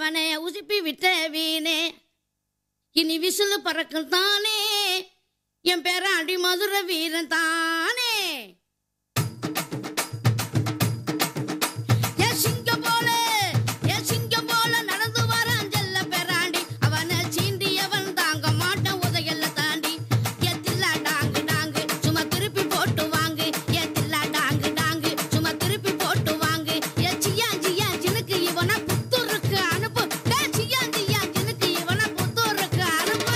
அவனை உசுப்பி விட்ட வீணே இனி விசிலு பறக்கும் தானே என் பேர அடி மதுர வீரன் தானே என் சிங்கம் போல என் சிங்கம் போல நடந்து வரான் செல்ல பெறாண்டி அவனை சீண்டியவன் தாங்க மாட்டான் உதையல்ல தாண்டி எத்தில்லா டாங்கு டாங்கு சும்மா திருப்பி போட்டு வாங்கு எத்தில்லா டாங்கு டாங்கு சும்மா திருப்பி போட்டு வாங்கு ஏ சியா சியா ஜினுக்கு இவனை புத்தூருக்கு அனுப்பு டே சியா சியா ஜினுக்கு இவனை புத்தூருக்கு அனுப்பு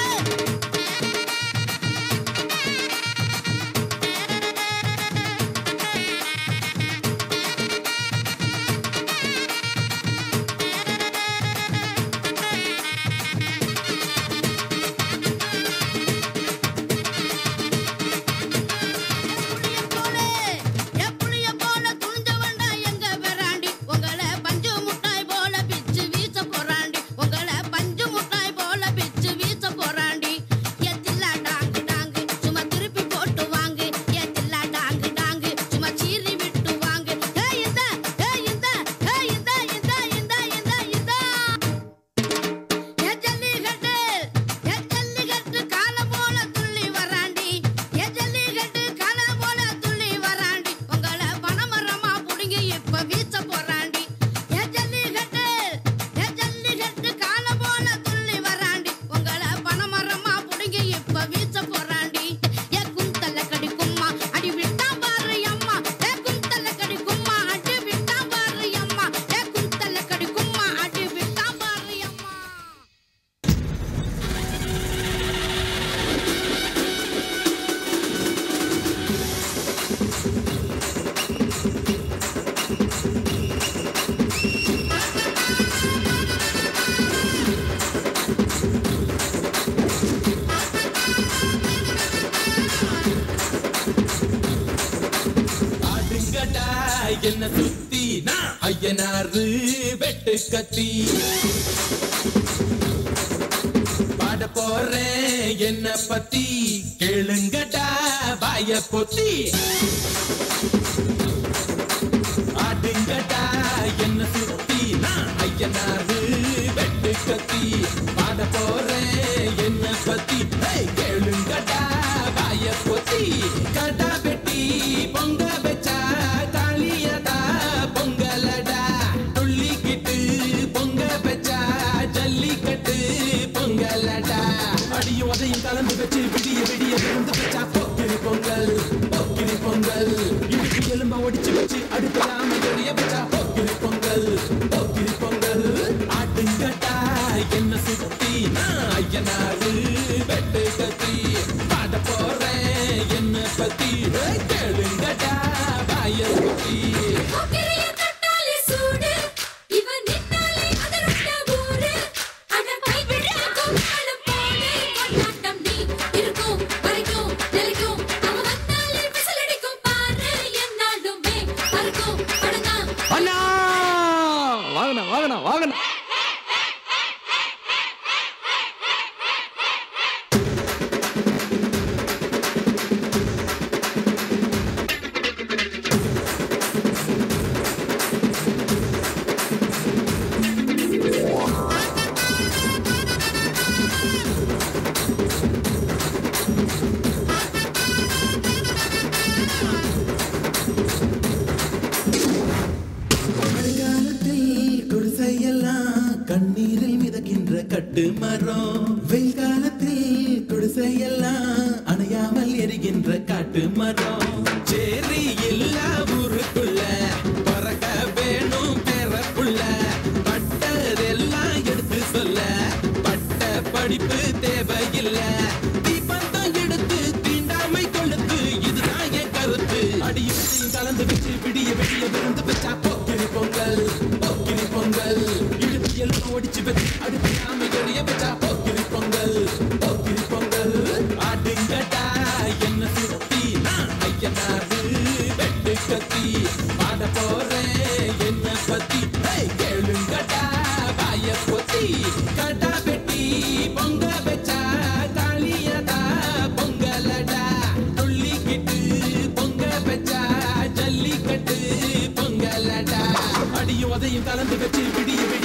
புளிய போல என் புளிய போல துணிஞ்ச வேண்டாம் எங்க பெறாண்டி உங்களை பஞ்சு முட்டாய் போல பிச்சு வீச போறாண்டி உங்களை பஞ்சு முட்டாய் போல பிச்சு வீச போறாண்டி எத்தில்லா டாங்கு டாங்கு சும்மா திருப்பி போட்டு வாங்கு எத்தில்லா டாங்கு டாங்கு சும்மா சீறி விட்டு வாங்கு ஏய் இந்த ஏய் இந்த ஏய் இந்த இந்த இந்த இந்த இந்த ஏ ஜல்லிக்கட்டு ஏ ஜல்லிக்கட்டு காலம் போல துள்ளி வராண்டி ஏ ஜல்லிக்கட்டு காலம் போல துள்ளி வராண்டி உங்களை பணமரமா புடுங்கி இப்ப வீச போறாண்டி ஏ ஜல்லிக்கட்டு ஏ ஜல்லிக்கட்டு காலம் போல துள்ளி வராண்டி உங்களை பணமரமா புடுங்கி இப்ப வீச போறாண்டி ஏ குந்தல கடி கும்மா அடி விட்டா பாரு அம்மா ஏ குந்தல கடி கும்மா அடி விட்டா பாரு அம்மா ஏ குந்தல கடி கும்மா அடி விட்டா பாரு அம்மா ஆடுங்கடா என்ன சுத்தி நான் ஐயனாரு வெட்டு கத்தி பாட போறேன் என்ன பத்தி கேளுங்கடா வாய பொத்தி ஆடுங்கடா என்ன சுத்தி நான் ஐயனாரு வெட்டு கத்தி பாட போறேன் என்ன பத்தி ஏய், கேளுங்கடா வாய பொத்தி கடா வெட்டி பொங்க வச்சா தாலியதா பொங்கலடா துள்ளிக்கிட்டு பொங்க வச்சா ஜல்லிக்கட்டு பொங்கலடா அடியும் அதையும் கலந்து வச்சு விடிய விடிய விருந்து வச்சா போக்கிரி பொங்கல் போக்கிரி பொங்கல் இடுப்பு எலும்ப ஒடிச்சு வச்சு அடுப்பலாம எரிய வச்சா போக்கிரி பொங்கல் போக்கிரி பொங்கல் ஆட்டுங்கட்டா என்ன சுத்தி நான் ஐயனாரு வெட்டு கத்தி பாட போறேன் என்ன பத்தி ஏய், கேளுங்கடா வாய சுத்தி கொக்கிரிய தட்டாலே சூடு இவன் நின்னாலே அதருட்ட ஊரு அட பைபிள் கொண்டாட போடு கொண்டாட்டம் நீ இருக்கும் வரைக்கும் நிலைக்கும் அவன் வந்தாலே விசில் அடிக்கும் பாரு என்னாலுமே பறக்கும் படந்தான் அண்ணா வாங்கண்ணா வாங்கண்ணா வாங்கண்ணா மழைக்காலத்தில் குடிசையெல்லாம் கண்ணீரில் மிதக்கின்ற கட்டு மரம் வெயில் காலத்தில் குடிசையெல்லாம் அணையாமல் எரிகின்ற காட்டு மரம் சேரி இல்லா ஊருக்குள்ள பறக்க வேணும் பெறப்புள்ள பட்டதெல்லாம் எடுத்து சொல்ல பட்ட படிப்பு தேவையில்ல தீபந்தம் எடுத்து தீண்டாமை கொளுத்து இதுதான் என் கருத்து அடியும் இதையும் கலந்து வச்சு விடிய விடிய விருந்து வச்சா போக்கிரி பொங்கல் போக்கிரி பொங்கல் இழுத்து எல்லாம் ஒடிச்சு வச்சு அடுத்து நாம எறிய வச்சா போக்கிரி பொங்கல் போக்கிரி பொங்கல் ஆடுங்கடா என்ன சுத்தி நான் ஐயனாரு வெட்டு கத்தி பாட போறேன் என்ன பத்தி ஏய், கேளுங்கடா வாய பொத்தி கடா வெட்டி பொங்க வச்சா தாலியதா பொங்கலடா துள்ளிக்கிட்டு பொங்க வச்சா ஜல்லிக்கட்டு பொங்கலடா அடியும் அதையும் கலந்து வச்சு விடிய விடிய